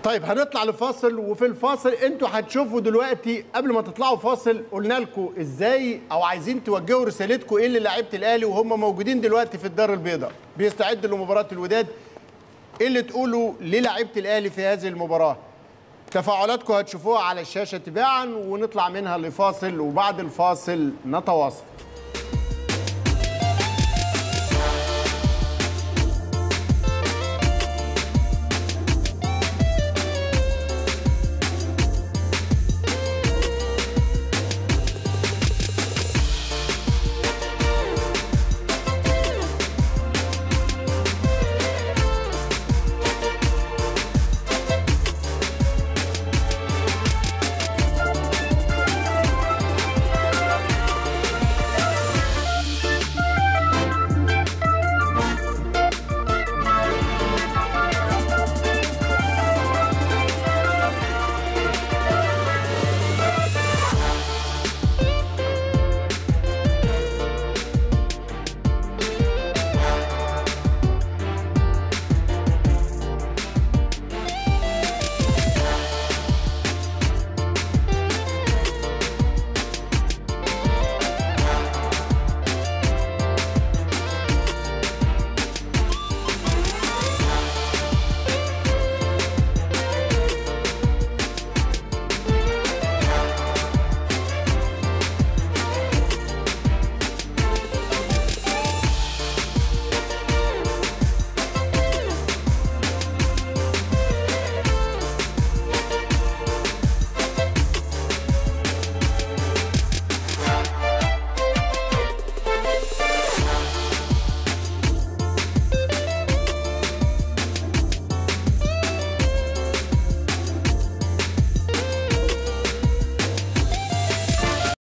طيب هنطلع لفاصل وفي الفاصل انتوا هتشوفوا دلوقتي قبل ما تطلعوا فاصل قلنا لكم ازاي او عايزين توجهوا رسالتكم ايه للاعيبه الاهلي وهم موجودين دلوقتي في الدار البيضاء بيستعدوا لمباراه الوداد ايه اللي تقولوا للاعيبه الاهلي في هذه المباراه تفاعلاتكم هتشوفوها على الشاشه تباعا ونطلع منها لفاصل وبعد الفاصل نتواصل